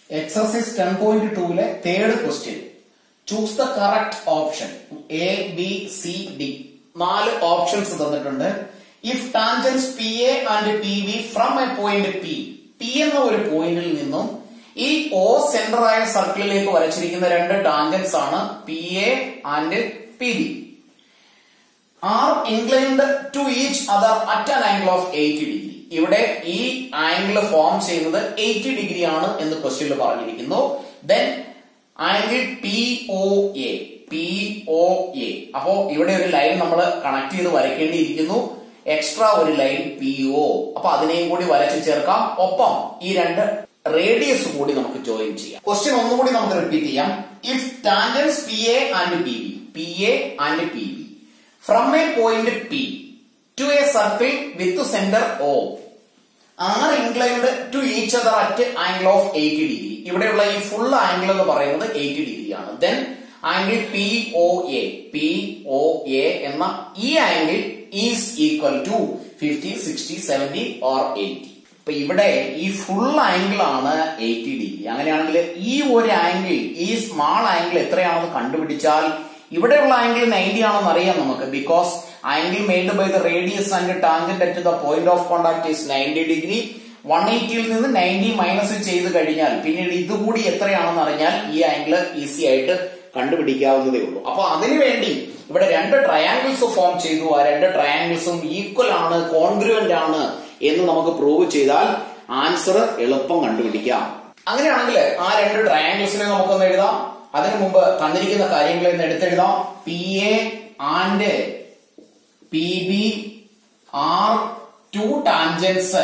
Exercise ten point ടൂവിലെ third question choose the correct option A B C D നാല് options തന്നിട്ടുണ്ട് if tangents P A and P B from a point P P എന്ന ഒരു പോയിന്റിൽ നിന്നും ഈ ഓ centre ആയ സർക്കിളിലേക്ക് വരച്ചിരിക്കുന്ന രണ്ട് ടാൻജൻസ് ആണ് P A and P B are inclined to each other at an angle of eighty degree ഇവിടെ ഈ ആംഗിൾ ഫോം ചെയ്യുന്നത് എയ്റ്റി ഡിഗ്രി ആണ് എന്ന് ക്വസ്റ്റ്യനിൽ പറഞ്ഞിരിക്കുന്നു then angle P O A P O A അപ്പോ ഇവിടെ ഒരു ലൈൻ നമ്മൾ കണക്ട് ചെയ്ത് വരയ്ക്കേണ്ടിയിരിക്കുന്നു എക്സ്ട്രാ ഒരു ലൈൻ പി ഒ അപ്പൊ അതിനെയും കൂടി വരച്ച് ചേർക്കാം ഒപ്പം ഈ രണ്ട് റേഡിയസ് കൂടി നമുക്ക് ജോയിൻ ചെയ്യാം ക്വസ്റ്റ്യൻ ഒന്നുകൂടി നമുക്ക് റിപ്പീറ്റ് ചെയ്യാം if tangents P A and P B P A and P B from a point P to a circle with centre O are inclined to each other at angle of eighty degree ഇവിടെയുള്ള ഈ full angle എന്ന് പറയുന്നത് eighty degree ആണ് then angle P O A P O A എന്ന ഈ angle is equal to fifty sixty seventy or eighty അപ്പൊ ഇവിടെ ഈ ഫുൾ ആംഗിൾ ആണ് എയ്റ്റി ഡിഗ്രി അങ്ങനെയാണെങ്കിൽ ഈ ഒരു ആംഗിൾ ഈ സ്മാൾ ആംഗിൾ എത്രയാണെന്ന് കണ്ടുപിടിച്ചാൽ ഇവിടെയുള്ള ആംഗിൾ നയൻറ്റി ആണെന്ന് അറിയാം നമുക്ക് because angle made by the radius and tangent at the point of contact is ninety degree one എയ്റ്റിയിൽ നിന്ന് നയൻറ്റി മൈനസ് ചെയ്ത് കഴിഞ്ഞാൽ പിന്നീട് ഇതുകൂടി എത്രയാണെന്ന് അറിഞ്ഞാൽ ഈ ആംഗിൾ ഈസി ആയിട്ട് കണ്ടുപിടിക്കാവുന്നതേ ഉള്ളൂ അപ്പൊ അതിനുവേണ്ടി ഇവിടെ രണ്ട് ട്രയാങ്കിൾസ് ഫോം ചെയ്തു ആ രണ്ട് ട്രയാങ്കിൾസും ഈക്വൽ ആണ് കോൺഗ്രുവന്റ് ആണ് എന്ന് നമുക്ക് പ്രൂവ് ചെയ്താൽ ആൻസർ എളുപ്പം കണ്ടുപിടിക്കാം അങ്ങനെയാണെങ്കിൽ ആ രണ്ട് ട്രയാങ്കിൾസിനെ നമുക്കൊന്ന് എഴുതാം അതിനു മുമ്പ് തന്നിരിക്കുന്ന കാര്യങ്ങൾ എന്ന് എടുത്തെഴുതാം P A and P B are two tangents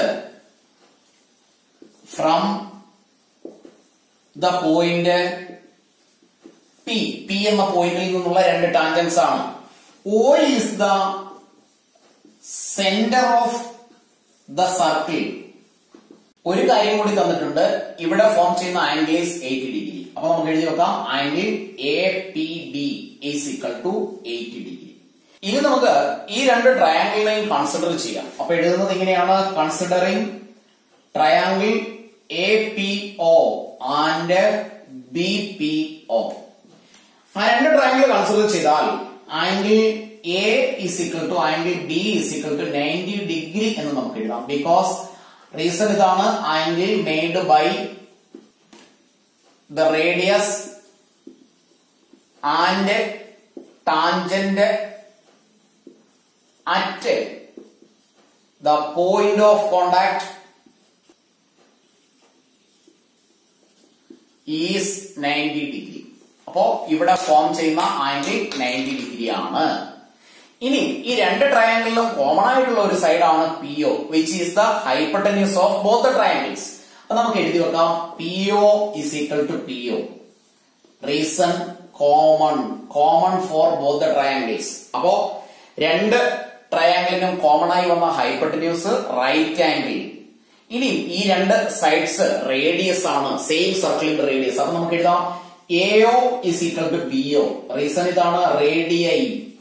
from the point P P എന്ന പോയിന്റിൽ നിന്നുള്ള രണ്ട് ടാൻജൻസ് ആണ് O is the centre of the circle ഒരു കാര്യം കൂടി തന്നിട്ടുണ്ട് ഇവിടെ ഫോം ചെയ്യുന്ന ആംഗിൾ ഈസ് എയ്റ്റി ഡിഗ്രി അപ്പൊ നമുക്ക് എഴുതി വെക്കാം angle A P B is equal to eighty degree ഇനി നമുക്ക് ഈ രണ്ട് ട്രയാംഗിളിനെയും കൺസിഡർ ചെയ്യാം അപ്പൊ എഴുതുന്നത് ഇങ്ങനെയാണ് considering triangle A P O and B P O ആ രണ്ട് ട്രയാംഗിൾ കൺസിഡർ ചെയ്താൽ angle A is equal to angle B is equal to ninety degree എന്ന് നമുക്ക് എഴുതാം ബിക്കോസ് റീസൺ ഇതാണ് angle made by the radius and tangent at the point of contact is ninety degree അപ്പോ ഇവിടെ form ചെയ്യുന്ന angle ninety degree ആണ് ഇനി ഈ രണ്ട് ട്രയാംഗിളിലും കോമൺ ആയിട്ടുള്ള ഒരു സൈഡാണ് P O which is the hypotenuse of both the triangles അപ്പൊ നമുക്ക് എഴുതി വെക്കാം P O is equal to P O reason common common for both the triangles അപ്പോ രണ്ട് ട്രയാംഗിളിനും കോമൺ ആയി വന്ന ഹൈപ്പട്ടന്യൂസ് റൈറ്റ് ആംഗിൾ ഇനി ഈ രണ്ട് സൈഡ്സ് റേഡിയസ് ആണ് സെയിം സർക്കിളിന്റെ റേഡിയസ് അപ്പൊ നമുക്ക് എഴുതാം A O is equal to B O reason ഇതാണ് radii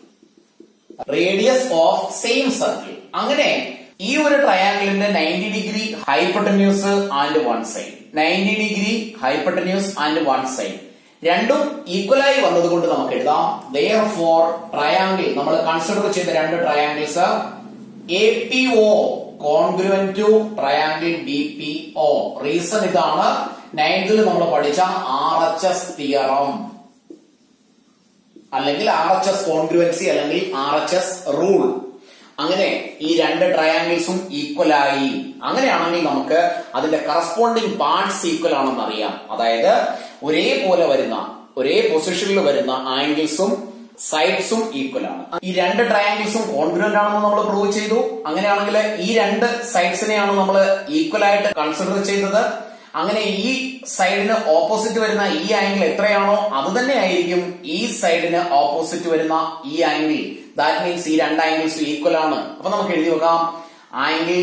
radius of same circle അങ്ങനെ ഈ ഒരു ട്രയാംഗിളിന്റെ ninety degree hypotenuse and one side ninety degree hypotenuse and one side രണ്ടും ഈക്വലായി വന്നതുകൊണ്ട് നമുക്ക് എഴുതാം ദയർ ഫോർ ട്രയാംഗിൾ നമ്മൾ കൺസിഡർ ചെയ്ത രണ്ട് triangles A P O congruent to triangle B P O reason ഇതാണ് നയൻത്തിൽ നമ്മൾ പഠിച്ച ആർ എച്ച് എസ് തിയറം അല്ലെങ്കിൽ ആർ എച്ച് എസ് കോൺഗ്രുവൻസി അല്ലെങ്കിൽ ആർ എച്ച് എസ് റൂൾ അങ്ങനെ ഈ രണ്ട് ട്രയാംഗിൾസും ഈക്വൽ ആയി അങ്ങനെയാണെങ്കിൽ നമുക്ക് അതിന്റെ കറസ്പോണ്ടിങ് പാർട്സ് ഈക്വൽ ആണെന്ന് അറിയാം അതായത് ഒരേപോലെ വരുന്ന ഒരേ പൊസിഷനിൽ വരുന്ന ആംഗിൾസും സൈഡ്സും ഈക്വൽ ആണ് ഈ രണ്ട് ട്രയാംഗിൾസും കോൺഗ്രുവന്റ് ആണെന്ന് നമ്മൾ പ്രൂവ് ചെയ്തു അങ്ങനെയാണെങ്കിൽ ഈ രണ്ട് സൈഡ്സിനെയാണ് നമ്മൾ ഈക്വൽ ആയിട്ട് കൺസിഡർ ചെയ്തത് അങ്ങനെ ഈ സൈഡിന് ഓപ്പോസിറ്റ് വരുന്ന ഈ ആംഗിൾ എത്രയാണോ അത് തന്നെ ആയിരിക്കും ഈ സൈഡിന് ഓപ്പോസിറ്റ് വരുന്ന ഈ ആംഗിൾ ദാറ്റ് മീൻസ് ഈ രണ്ട് ആംഗിൾസ് ഈക്വൽ ആണ് അപ്പൊ നമുക്ക് എഴുതി വെക്കാം angle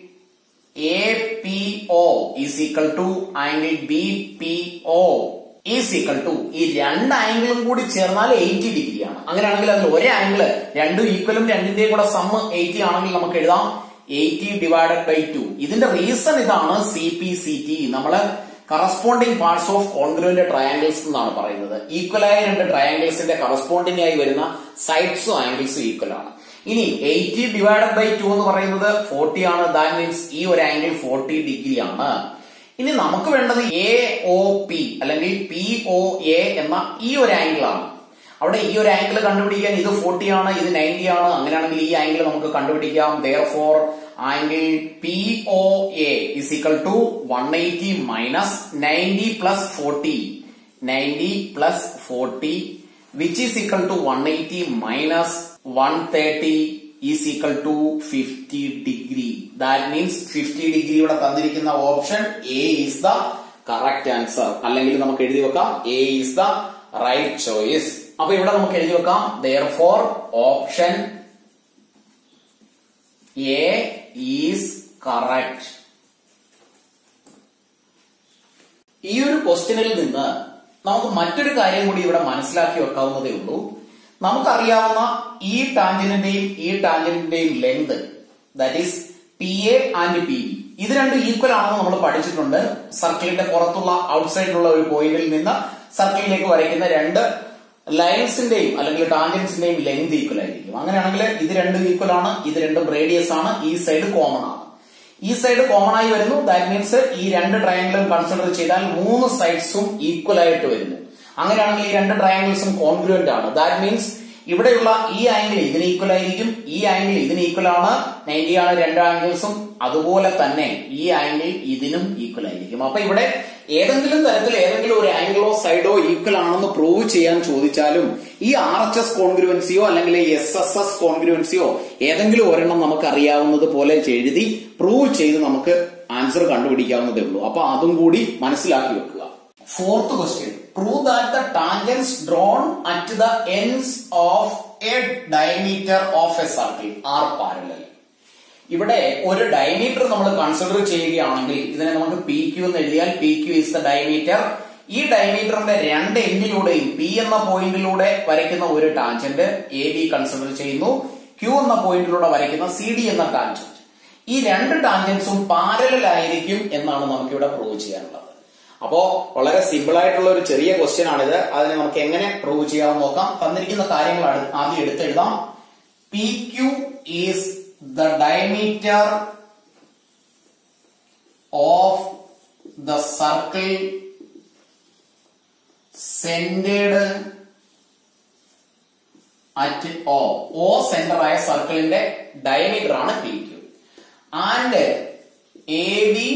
A P O is equal to angle B P O is equal to ഈ രണ്ട് ആംഗിളും കൂടി ചേർന്നാൽ എയ്റ്റി ഡിഗ്രി ആണ് അങ്ങനെയാണെങ്കിൽ അതിൽ ഒരേ ആംഗിള് രണ്ടും ഈക്വലും രണ്ടിന്റെയും കൂടെ സമ്മ് എയ്റ്റി ആണെങ്കിൽ നമുക്ക് എഴുതാം എയ്റ്റി ഡിവൈഡഡ് ബൈ ടു ഇതിന്റെ റീസൺ ഇതാണ് സി പി സി ടി നമ്മള് corresponding parts of congruent triangles എന്നാണ് പറയുന്നത് ഈക്വലായ രണ്ട് ട്രയാങ്കിൾസിന്റെ കറസ്പോണ്ടിങ് ആയി വരുന്ന സൈഡ്സും ആംഗിൾസും ഈക്വൽ ആണ് ഇനി എയ്റ്റി ഡിവൈഡഡ് ബൈ ടു എന്ന് പറയുന്നത് ഫോർട്ടി ആണ് ദാറ്റ് മീൻസ് ഈ ഒരു ആംഗിൾ ഫോർട്ടി ഡിഗ്രി ആണ് ഇനി നമുക്ക് വേണ്ടത് എ ഒ പി അല്ലെങ്കിൽ പി ഒ എ എന്ന ഈ ഒരു ആംഗിൾ ആണ് അവിടെ ഈ ഒരു ആംഗിൾ കണ്ടുപിടിക്കാൻ ഇത് ഫോർട്ടി ആണ് ഇത് നയൻറ്റി ആണ് അങ്ങനെയാണെങ്കിൽ ഈ ആംഗിൾ നമുക്ക് കണ്ടുപിടിക്കാം there four angle P O A is equal to one eighty minus ninety plus forty ninety plus forty which is equal to one eighty minus one thirty is equal to fifty degree that means fifty degree ഇവിടെ തന്നിരിക്കുന്ന option A is the correct answer അല്ലെങ്കിൽ നമുക്ക് എഴുതി വെക്കാം A is the right choice അപ്പൊ ഇവിടെ നമുക്ക് എഴുതി വെക്കാം there four option A is correct ഈ ഒരു ക്വസ്റ്റ്യനിൽ നിന്ന് നമുക്ക് മറ്റൊരു കാര്യം കൂടി ഇവിടെ മനസ്സിലാക്കി വെക്കാവുന്നതേ ഉള്ളൂ നമുക്കറിയാവുന്ന ഈ ടാഞ്ചന്റിന്റെയും ഈ ടാഞ്ചന്റിന്റെയും length that is P A and P B ഇത് രണ്ടും ഈക്വൽ ആണെന്ന് നമ്മൾ പഠിച്ചിട്ടുണ്ട് സർക്കിളിന്റെ പുറത്തുള്ള ഔട്ട്സൈഡിലുള്ള ഒരു പോയിന്റിൽ നിന്ന് സർക്കിളിലേക്ക് വരയ്ക്കുന്ന രണ്ട് ലൈൻസിന്റെയും അല്ലെങ്കിൽ ടാഞ്ചൻസിന്റെയും ലെങ്ത് ഈക്വൽ ആയിരിക്കും അങ്ങനെയാണെങ്കിൽ ഇത് രണ്ടും ഈക്വൽ ആണ് ഇത് രണ്ടും റേഡിയസ് ആണ് ഈ സൈഡ് കോമൺ ആണ് ഈ സൈഡ് കോമൺ ആയി വരുന്നു ദാറ്റ് മീൻസ് ഈ രണ്ട് ട്രയാങ്കിളും കൺസിഡർ ചെയ്താൽ മൂന്ന് സൈഡ്സും ഈക്വൽ ആയിട്ട് വരുന്നു അങ്ങനെയാണെങ്കിൽ ഈ രണ്ട് ട്രയാങ്കിൾസും കോൺഗ്രുവന്റ് ആണ് ദാറ്റ് മീൻസ് ഇവിടെയുള്ള ഈ ആംഗിൾ ഇതിന് ഈക്വൽ ആയിരിക്കും ഈ ആംഗിൾ ഇതിന് ഈക്വൽ ആണ് നയൻറ്റി ആണ് രണ്ട് ആംഗിൾസും അതുപോലെ തന്നെ ഈ ആംഗിൾ ഇതിനും ഈക്വൽ ആയിരിക്കും അപ്പൊ ഇവിടെ ഏതെങ്കിലും തരത്തിൽ ഏതെങ്കിലും ഒരു ആംഗിളോ സൈഡോ ഈക്വൽ ആണെന്ന് പ്രൂവ് ചെയ്യാൻ ചോദിച്ചാലും ഈ ആർ എച്ച് എസ് കോൺഗ്രുവൻസിയോ അല്ലെങ്കിൽ എസ് എസ് എസ് കോൺഗ്രുവൻസിയോ ഏതെങ്കിലും ഒരെണ്ണം നമുക്ക് അറിയാവുന്നത് പോലെ എഴുതി പ്രൂവ് ചെയ്ത് നമുക്ക് ആൻസർ കണ്ടുപിടിക്കാവുന്നതേ ഉള്ളൂ അപ്പൊ അതും കൂടി മനസ്സിലാക്കി വെക്കുക fourth question prove that the tangents drawn at the ends of a diameter of a circle are parallel ഇവിടെ ഒരു ഡയമീറ്റർ നമ്മൾ കൺസിഡർ ചെയ്യുകയാണെങ്കിൽ ഇതിനെ നമുക്ക് പി ക്യു എന്ന് എഴുതിയാൽ P Q is the diameter ഈ ഡയമീറ്ററിന്റെ രണ്ട് എൻഡിലൂടെയും പി എന്ന പോയിന്റിലൂടെ വരയ്ക്കുന്ന ഒരു ടാൻജന്റ് എ ബി കൺസിഡർ ചെയ്യുന്നു ക്യു എന്ന പോയിന്റിലൂടെ വരയ്ക്കുന്ന സി ഡി എന്ന ടാൻജന്റ് ഈ രണ്ട് ടാൻജൻസും പാരലൽ ആയിരിക്കും എന്നാണ് നമുക്കിവിടെ പ്രൂവ് ചെയ്യാനുള്ളത് അപ്പോ വളരെ സിമ്പിൾ ആയിട്ടുള്ള ഒരു ചെറിയ ക്വസ്റ്റ്യൻ ആണിത് അതിനെ നമുക്ക് എങ്ങനെ പ്രൂവ് ചെയ്യാമെന്ന് നോക്കാം തന്നിരിക്കുന്ന കാര്യങ്ങൾ ആദ്യം എടുത്തെഴുതാം P Q is the diameter of the circle centered at O. O centre ആയ സർക്കിളിന്റെ ഡയമീറ്റർ ആണ് P Q and A B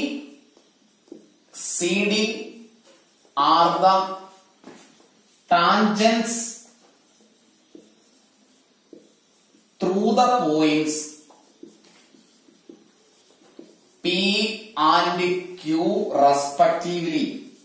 C D are the tangents through the points P and Q respectively.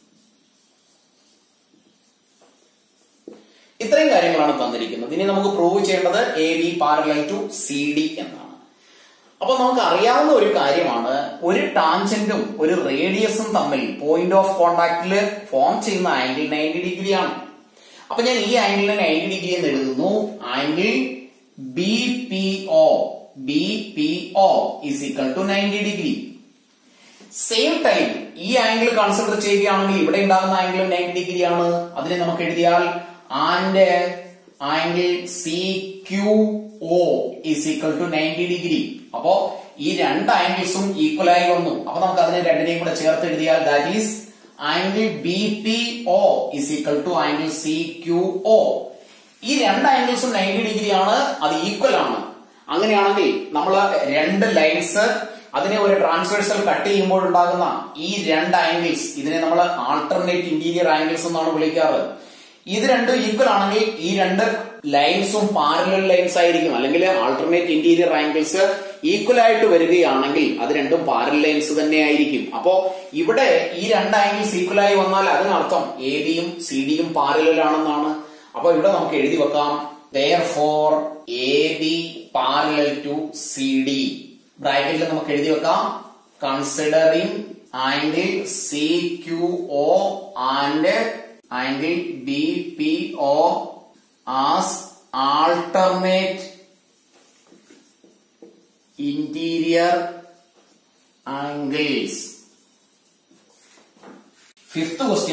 ഇത്രയും കാര്യങ്ങളാണ് തന്നിരിക്കുന്നത് ഇനി നമുക്ക് prove ചെയ്യേണ്ടത് A B parallel to C D എന്നാണ് അപ്പൊ നമുക്ക് അറിയാവുന്ന ഒരു കാര്യമാണ് ഒരു ടാൻജന്റും ഒരു റേഡിയസും തമ്മിൽ പോയിന്റ് ഓഫ് കോണ്ടാക്റ്റിൽ ഫോം ചെയ്യുന്ന ആംഗിൾ നയൻറ്റി ഡിഗ്രി ആണ് അപ്പൊ ഞാൻ ഈ ആംഗിളിനെ നയൻറ്റി ഡിഗ്രി എന്ന് എഴുതുന്നു angle B P O B P O is equal to ninety degree same time ഈ ആംഗിൾ കൺസിഡർ ചെയ്യുകയാണെങ്കിൽ ഇവിടെ ഉണ്ടാകുന്ന ആംഗിൾ നയൻറ്റി ഡിഗ്രി ആണ് അതിനെ നമുക്ക് എഴുതിയാൽ and angle C Q O is equal to ninety degree അപ്പോ ഈ രണ്ട് ആംഗിൾസും ഈക്വൽ ആയി വന്നു അപ്പൊ നമുക്ക് അതിനെ രണ്ടിനെയും കൂടെ ചേർത്ത് എഴുതിയാൽ that is angle B P O is equal to angle C Q O ഈ രണ്ട് ആംഗിൾസും നയൻറ്റി ഡിഗ്രി ആണ് അത് ഈക്വൽ ആണ് അങ്ങനെയാണെങ്കിൽ നമ്മൾ രണ്ട് ലൈൻസ് അതിനെ ഒരു ട്രാൻസ്വേഴ്സൽ കട്ട് ചെയ്യുമ്പോൾ ഉണ്ടാകുന്ന ഈ രണ്ട് ആംഗിൾസ് ഇതിനെ നമ്മൾ ആൾട്ടർനേറ്റ് ഇന്റീരിയർ ആംഗിൾസ് എന്നാണ് വിളിക്കാറ് ഇത് രണ്ടും ഈക്വൽ ആണെങ്കിൽ ഈ രണ്ട് ലൈൻസും പാരലൽ ലൈൻസ് ആയിരിക്കും അല്ലെങ്കിൽ ആൾട്ടർനേറ്റ് ഇന്റീരിയർ ആംഗിൾസ് ഈക്വൽ ആയിട്ട് വരികയാണെങ്കിൽ അത് രണ്ടും പാരൽ ലൈൻസ് തന്നെ ആയിരിക്കും അപ്പോ ഇവിടെ ഈ രണ്ട് ആംഗിൾസ് ഈക്വൽ ആയി വന്നാൽ അതിനർത്ഥം എ ബിയും സി ഡിയും പാരലൽ ആണെന്നാണ് അപ്പൊ ഇവിടെ നമുക്ക് എഴുതി വെക്കാം therefore A B parallel to C D ബ്രാക്കറ്റിൽ നമുക്ക് എഴുതി വെക്കാം considering angle C Q O and angle B P O as alternate interior angles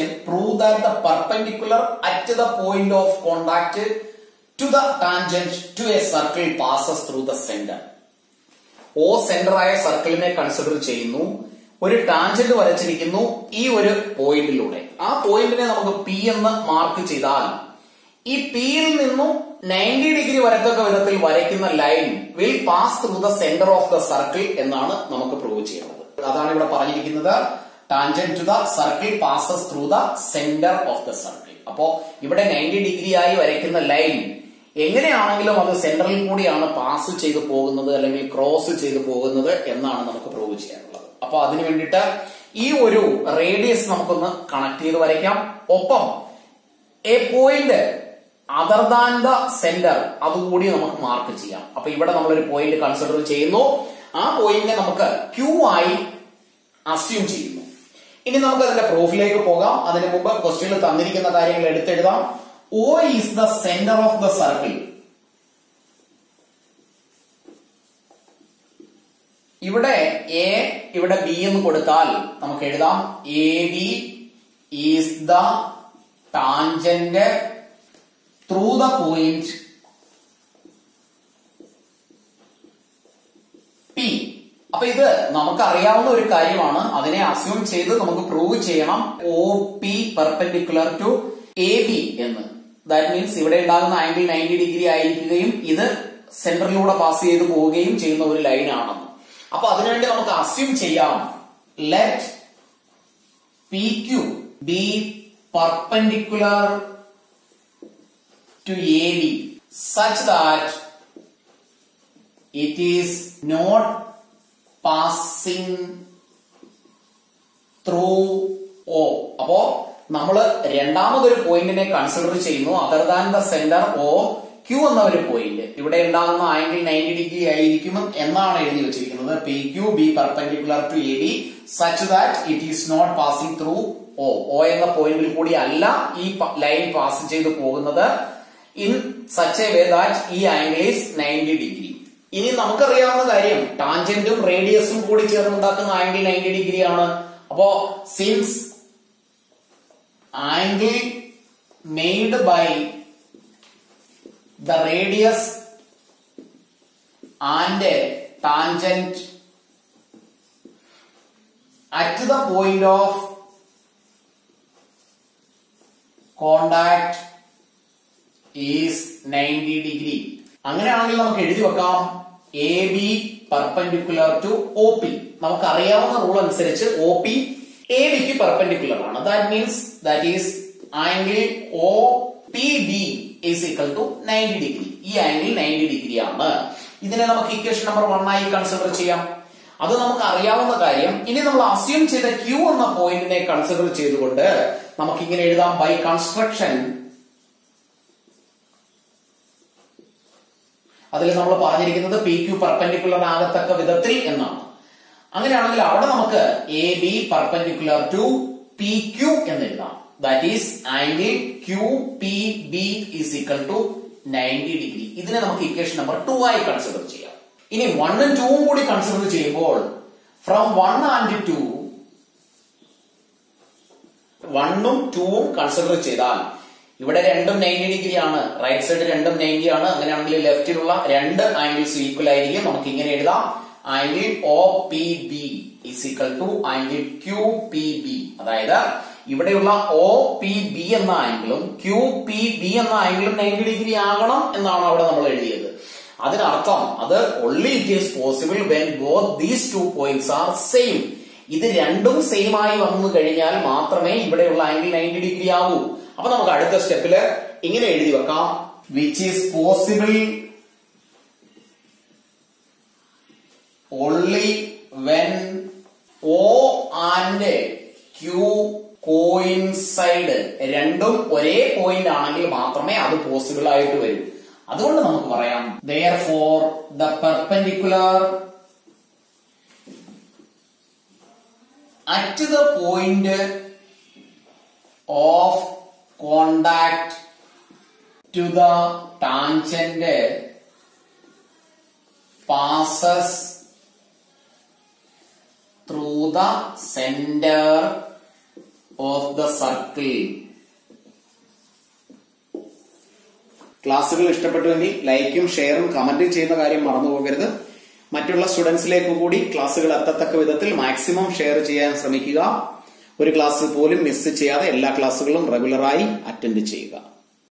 question prove that the perpendicular at the point of contact to the tangent to a circle passes through the center O centre ആയ സർക്കിളിനെ consider ചെയ്യുന്നു ഒരു tangent വരച്ചിരിക്കുന്നു ഈ ഒരു പോയിന്റിലൂടെ ആ പോയിന്റിനെ നമുക്ക് പി എന്ന് മാർക്ക് ചെയ്താൽ ഈ പിയിൽ നിന്നും നയൻറ്റി ഡിഗ്രി വരത്തക്ക വിധത്തിൽ വരയ്ക്കുന്ന line will pass through the centre of the circle എന്നാണ് നമുക്ക് പ്രൂവ് ചെയ്യുന്നത് അതാണ് ഇവിടെ പറഞ്ഞിരിക്കുന്നത് tangent to the circle passes through the centre of the circle അപ്പോ ഇവിടെ നയൻറ്റി ഡിഗ്രി ആയി വരയ്ക്കുന്ന ലൈൻ എങ്ങനെയാണെങ്കിലും അത് സെന്ററിൽ കൂടിയാണ് പാസ് ചെയ്തു പോകുന്നത് അല്ലെങ്കിൽ ക്രോസ് ചെയ്തു പോകുന്നത് എന്നാണ് നമുക്ക് പ്രൂവ് ചെയ്യാനുള്ളത് അപ്പൊ അതിനു വേണ്ടിയിട്ട് ഈ ഒരു റേഡിയസ് നമുക്കൊന്ന് കണക്ട് ചെയ്ത് വരയ്ക്കാം ഒപ്പം a point other than the centre അതുകൂടി നമുക്ക് മാർക്ക് ചെയ്യാം അപ്പൊ ഇവിടെ നമ്മളൊരു പോയിന്റ് കൺസിഡർ ചെയ്യുന്നു ആ പോയിന്റിനെ നമുക്ക് ക്യൂ ആയി അസ്യൂം ചെയ്യുന്നു ഇനി നമുക്ക് അതിന്റെ പ്രൂഫിലേക്ക് പോകാം അതിനു മുമ്പ് ക്വസ്റ്റ്യനിൽ തന്നിരിക്കുന്ന കാര്യങ്ങൾ എടുത്തെഴുതാം O is the centre of the circle ഇവിടെ എ ഇവിടെ ബി എന്ന് കൊടുത്താൽ നമുക്ക് എഴുതാം A B is the tangent through the point P അപ്പൊ ഇത് നമുക്കറിയാവുന്ന ഒരു കാര്യമാണ് അതിനെ അസ്യൂം ചെയ്ത് നമുക്ക് പ്രൂവ് ചെയ്യണം O P perpendicular to A B എന്ന് ദാറ്റ് മീൻസ് ഇവിടെ ഉണ്ടാകുന്ന ആംഗിൾ നയൻറ്റി ഡിഗ്രി ആയിരിക്കുകയും ഇത് സെന്ററിലൂടെ പാസ് ചെയ്ത് പോവുകയും ചെയ്യുന്ന ഒരു ലൈൻ ആണെന്ന് അപ്പൊ അതിനുവേണ്ടി നമുക്ക് അസ്യൂം ചെയ്യാം let P Q be perpendicular to A B such that it is not passing through O അപ്പോ നമ്മൾ രണ്ടാമതൊരു പോയിന്റിനെ കൺസിഡർ ചെയ്യുന്നു other than the centre O Q എന്ന ഒരു പോയിന്റ് ഇവിടെ ഉണ്ടാകുന്ന ആംഗിൾ നയൻറ്റി ഡിഗ്രി ആയിരിക്കും എന്നാണ് എഴുതി വെച്ചിരിക്കുന്നത് P Q be perpendicular to A B such that it is not passing through O O എന്ന പോയിന്റിൽ കൂടി അല്ല ഈ ലൈൻ പാസ് ചെയ്ത് പോകുന്നത് in such a way that ഈ ആംഗിൾ ഈസ് നയൻറ്റി ഡിഗ്രി ഇനി നമുക്കറിയാവുന്ന കാര്യം ടാൻജന്റും റേഡിയസും കൂടി ചേർന്നുണ്ടാക്കുന്ന ആംഗിൾ നയൻറ്റി ഡിഗ്രി ആണ് അപ്പോ since angle made by the radius and tangent at the point of contact is 90 degree അങ്ങനെയാണെങ്കിൽ നമുക്ക് എഴുതി വെക്കാം A B perpendicular to O P നമുക്ക് അറിയാവുന്ന റൂൾ അനുസരിച്ച് ഒ പി എ ബിക്ക് പെർപെൻഡിക്കുലർ ആണ് that means that is angle O P B is equal to ninety degree ഈ ആംഗിൾ നയൻറ്റി ഡിഗ്രി ആണ് ഇതിനെ നമുക്ക് ഇക്വേഷൻ നമ്പർ വൺ ആയി കൺസിഡർ ചെയ്യാം അത് നമുക്ക് അറിയാവുന്ന കാര്യം ഇനി നമ്മൾ അസ്യൂം ചെയ്ത ക്യൂ എന്ന പോയിന്റിനെ കൺസിഡർ ചെയ്തുകൊണ്ട് നമുക്ക് ഇങ്ങനെ എഴുതാം ബൈ കൺസ്ട്രക്ഷൻ അതിൽ നമ്മൾ പറഞ്ഞിരിക്കുന്നത് പി ക്യൂ പെർപെൻഡിക്കുലർ ആകത്തക്ക വിധത്തിൽ എന്നാണ് അങ്ങനെയാണെങ്കിൽ അവിടെ നമുക്ക് A B perpendicular to P Q എന്ന് എഴുതാം that is angle Q P B is equal to ninety degree ഇതിനെ നമുക്ക് ഇക്വേഷൻ നമ്പർ ടു ആയി കൺസിഡർ ചെയ്യാം ഇനി വണ്ണും ടൂവും കൂടി കൺസിഡർ ചെയ്യുമ്പോൾ ഫ്രം വൺ ആൻഡ് ടു വണ്ണും ടൂവും കൺസിഡർ ചെയ്താൽ ഇവിടെ രണ്ടും നയൻറ്റി ഡിഗ്രി ആണ് റൈറ്റ് സൈഡ് രണ്ടും നയൻറ്റി ആണ് അങ്ങനെയാണെങ്കിൽ ലെഫ്റ്റിലുള്ള രണ്ട് ആംഗിൾസ് ഈക്വൽ ആയിരിക്കും നമുക്ക് ഇങ്ങനെ എഴുതാം angle O P B is equal to angle Q P B അതായത് ഇവിടെയുള്ള ഒ പി ബി എന്ന ആംഗിളും ക്യൂ പി ബി എന്ന ആംഗിളും നയൻറ്റി ഡിഗ്രി ആകണം എന്നാണ് അവിടെ നമ്മൾ എഴുതിയത് അതിനർത്ഥം അത് only it is possible when both these two points are same ഇത് രണ്ടും സെയിം ആയി വന്നു കഴിഞ്ഞാൽ മാത്രമേ ഇവിടെയുള്ള ആംഗിൾ നയൻറ്റി ഡിഗ്രി ആവൂ അപ്പൊ നമുക്ക് അടുത്ത സ്റ്റെപ്പില് ഇങ്ങനെ എഴുതി വെക്കാം which is possible only when O and Q coincide രണ്ടും ഒരേ പോയിന്റ് ആണെങ്കിൽ മാത്രമേ അത് പോസിബിൾ ആയിട്ട് വരൂ അതുകൊണ്ട് നമുക്ക് പറയാം therefore the perpendicular at the point of contact to the tangent passes through the center of the circle ക്ലാസ്സുകൾ ഇഷ്ടപ്പെട്ടുവെങ്കിൽ ലൈക്കും ഷെയറും കമന്റും ചെയ്യുന്ന കാര്യം മറന്നു പോകരുത് മറ്റുള്ള സ്റ്റുഡൻസിലേക്ക് കൂടി ക്ലാസ്സുകൾ എത്തത്തക്ക വിധത്തിൽ മാക്സിമം ഷെയർ ചെയ്യാൻ ശ്രമിക്കുക ഒരു ക്ലാസ് പോലും മിസ് ചെയ്യാതെ എല്ലാ ക്ലാസ്സുകളും റെഗുലറായി അറ്റൻഡ് ചെയ്യുക